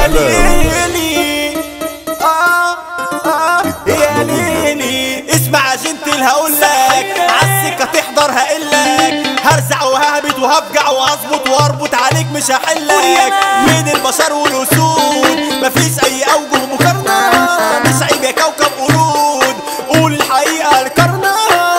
ليلي آه آه يا ليلي اسمع جنتل هقولك عالسكة تحضر هقلك هرزع وههبط وهفجع وهظبط واربط عليك مش هحلك من البشر والاسود مفيش اي اوجه مقارنة مش عيب يا كوكب قرود قول الحقيقة الكرنة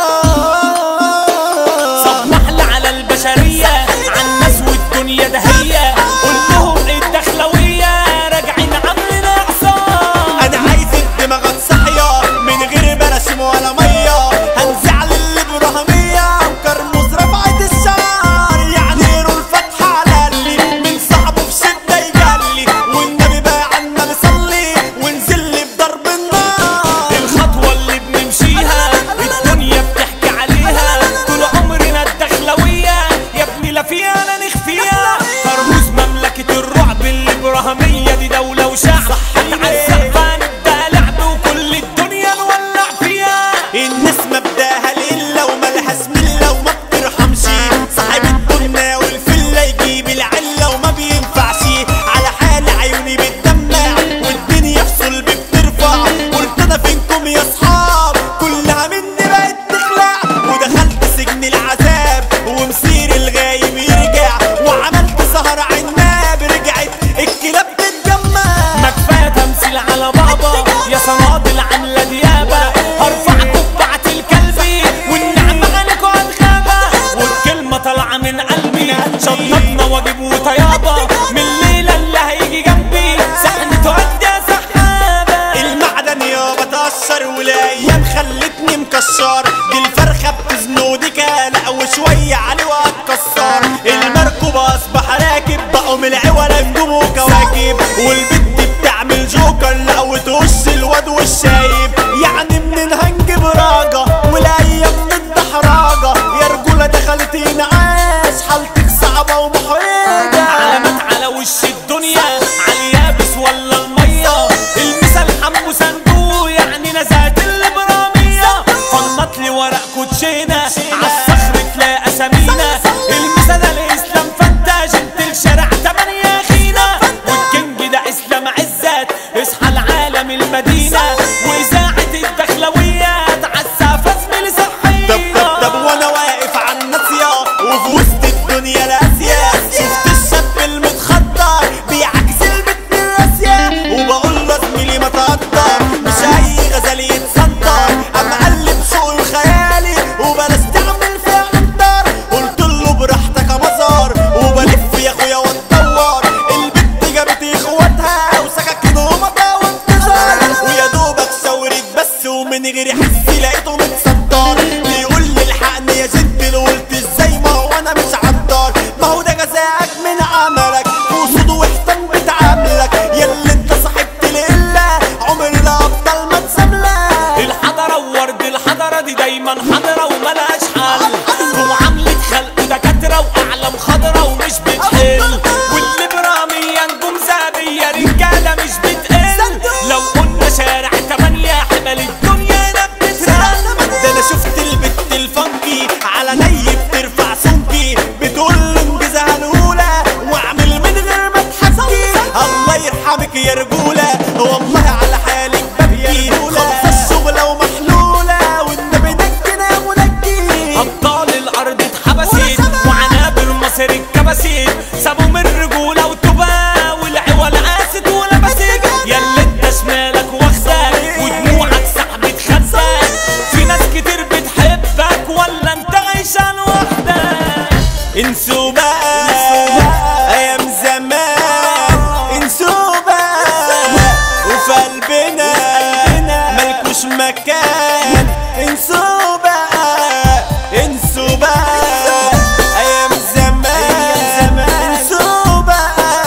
صبح على البشرية عالناس والدنيا دهية قول لهم الدخلوية راجعين عاملين اعصار انا عايز دماغك صاحية من غير برشم ولا مية هنزعل الابراهيمية وكرموز رفعت الشعر يعني رو الفتحة على اللي من صعبه في شدة يجلي والنبي بقى عنا نصلي ونزل لي بضرب النار الخطوة اللي بنمشيها الدنيا بتحكي عليها طول عمرنا الدخلوية يا ابني لا فيها لا نخفيها كرموز مملكة الرعب الإبراهيمية دي دولة وشعب هنعزق هنبدأ لعب وكل الدنيا نولع فيها الناس مبداها لله ومالها سملة وما بترحمش صاحب البنة والفلة يجيب العلة وما بينفعش على حال عيوني بتدمع والدنيا في صلبي بترفع قلت انا فينكم يا اصحاب كلها مني بقت تخلع ودخلت سجن العذاب ومسير الغايب يرجع وعملت سهر عناب رجعت الكلاب تتجمع ما كفايه تمثيل على بابا يا صنادل عامله ديابه هرفع قبعه الكلبي والنعمه عليكوا هتغابه والكلمه طالعه من قلبي شططنا واجب وطيابه من الليله اللي هيجي جنبي سحنته قد يا سحابه المعدن يابا تقشر والايام خلتني مكشر دي الفرخه بتزنودك لا وشويه عليه وهتكسر المركب اصبح راكب بقوا من العوله نجوم وكواكب والبت بتعمل جوكر لا وتوش الواد والشايب يعني منين هنجيب راجه والايام متدحراجه يا رجوله دخلت عاش حالتك صعبه ومحرجه علامات على وش الدنيا على اليابس ولا المية المثل حمو صندوق يعني نزهت الإبرامية فنط لي ورق كوتشينة عالصخر تلاقي أسامينا المثل الإسلام فتاش انت الشارع تمانية خينا والكينج ده إسلام عزت اصحى العالم المدينة وإذاعة الدخلويات عالسافة زميلي طب طب صحية طب وانا واقف على الناصية وفي وسط الدنيا الاسيا شفت الشاب المتخطر بيعكس البت الراسية وبقول له زميلي ما تقدر مش اي غزال يتسنطر اما قلب سوق خيالي وبلاش تعمل فيها عنتر قلت له براحتك يا مزار وبلف يا اخويا واتدور البت جابت اخواتها وسككنهم وانتظار ويا دوبك شاورت بس ومن غير حس لقيته متصدر بيقول لي الحقني يا جد قلت ازاي ما هو انا مش عطار ما هو ده جزاك من عملك وصود وحيطان بتعاملك يا اللي انت صاحبت القله عمري لا افضل ما اتساملك الحضرة وورد الحضرة دي دايما حضرة وملهاش حل ومعاملة خلق دكاترة وأعلام خضرة ومش بتحل والليبرامية نجوم ذهبية رجالة مش بتقل لو قلنا شارع تمانية حمل الدنيا ده بتترل ده انا شفت البت الفانكي على ني بترفع سمكي بتقول لي انجزها الاولى واعمل من غير ما تحكي الله يرحمك يا رجوله والله على حالك ببكي خلص الشغله ومحلوله والنبي نجنا يا منجي أبطال الأرض اتحبست وعنابر مصر اتكبست سابوا من رجولة وتبا والعوال قاست ولبست يا اللي انت شمالك واخدك ودموعك سحبت خدك في ناس كتير بتحبك ولا انت عايشة لوحدك انسوا بقى ايام زمان انسوا بقى وفي قلبنا ملكوش مكان انسوا بقى انسوا بقى ايام زمان انسوا بقى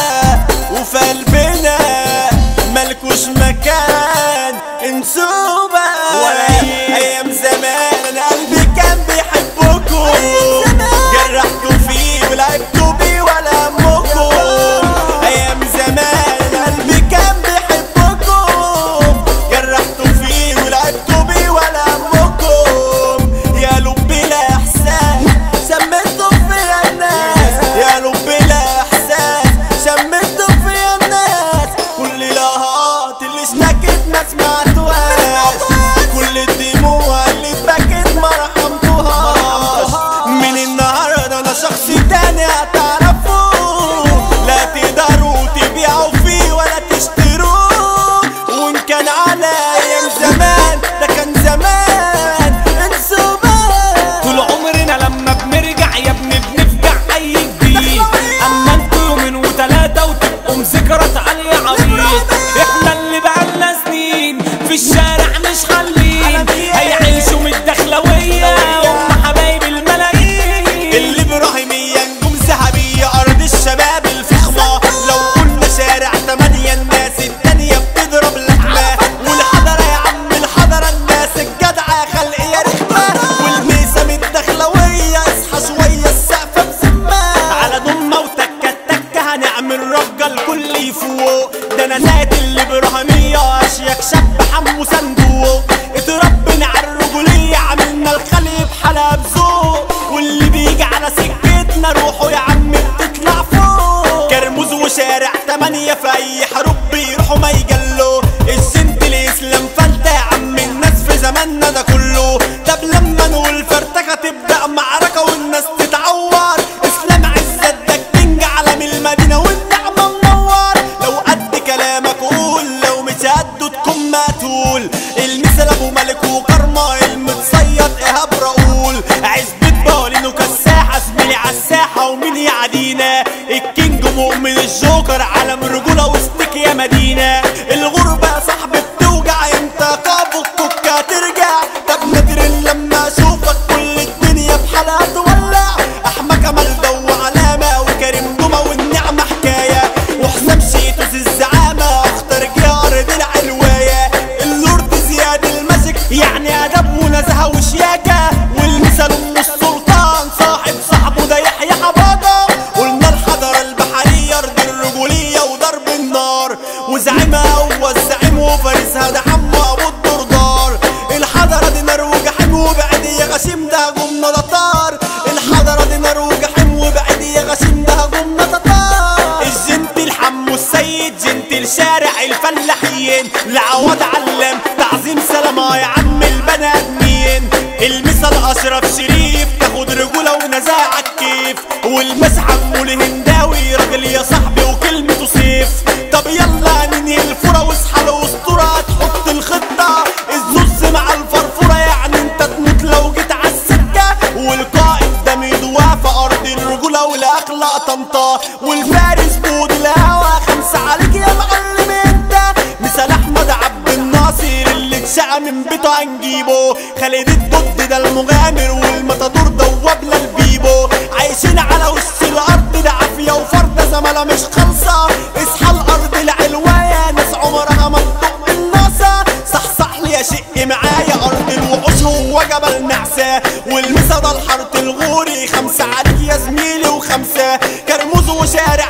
نزات الابراهيمية اشيك شاب حمو صندوق اتربنا على الرجولية عملنا الخلي بحلب ذوق واللي بيجي على سكتنا روحوا يا عم بتطلع فوق كرموز وشارع تمانية في اي حروب بيروحوا ما يجلوا الجنت الاسلام فلتة يا عم الناس في زماننا ده كله طب لما نقول فرتكة تبدأ معركة والناس تتعور اسلام عزت ده الكينج علم المدينة والنعمة منور لو قد كلامك قول لو مش قده تكون مقتول المثل ابو ملك وكرمة المتصيد ايهاب راؤول عزبة بولين وكساحة زميلي عالساحة ومين يعدينا الكينج مؤمن الجوكر علم رجولة وسطك يا مدينة الغربة يا صاحبي بتوجع امتى قابك كوكا ترجع طب نادر لما اشوفك كل الدنيا بحالها تولع احمد كمال دو علامة وكريم جمعة والنعمة حكاية وحسام شيتوس الزعامة اختار جار دلع الواية اللورد زياد الماجيك يعني ادب ونزهة وشياكة والمثل ام السلطان صاحب صاحبه ده يحيى حبابة قلنا الحضارة البحرية ارض الرجولية وضرب النار وزعيمها هو الزعيم وفارسها ده حمو ابو الدردار الحضارة دي نار وجحيم وبعد يا غشيم ده جمنا لطار الحضارة دي نار وجحيم وبعد يا غشيم ده جمنا تطار الجنت الحمو السيد جنت الشارع الفلاحين لعوض علم تعظيم سلامة يا عم البني ادمين المثل اشرف شريف تاخد رجولة ونزاعة كيف والمسحة الهنداوي راجل يا صاحبي وكلمته سيف طب يلا ننهي الفرة واصحى الاسطورة هتحط الخطة الزوز مع الفرفورة يعني انت تموت لو جيت عالسكة والقائد ده ميدواه في ارض الرجولة والاخلاق طنطا والفارس بود الهوا خمسة عليك يا معلم انت مثال احمد عبد الناصر اللي اتشقى من بيته هنجيبه خالد الضد ده المغامر والمتادور دواب البيبو عايشين على وش الارض ده عافية وفرده زمالة مش خالصة اصحى الارض العلواية ناس عمرها ما تطق الناسة صحصح لي يا شق معايا ارض الوحوش هو جبل نعسة والمسا ده الحارة الغوري خمسة عليك يا زميلي وخمسة كرموز وشارع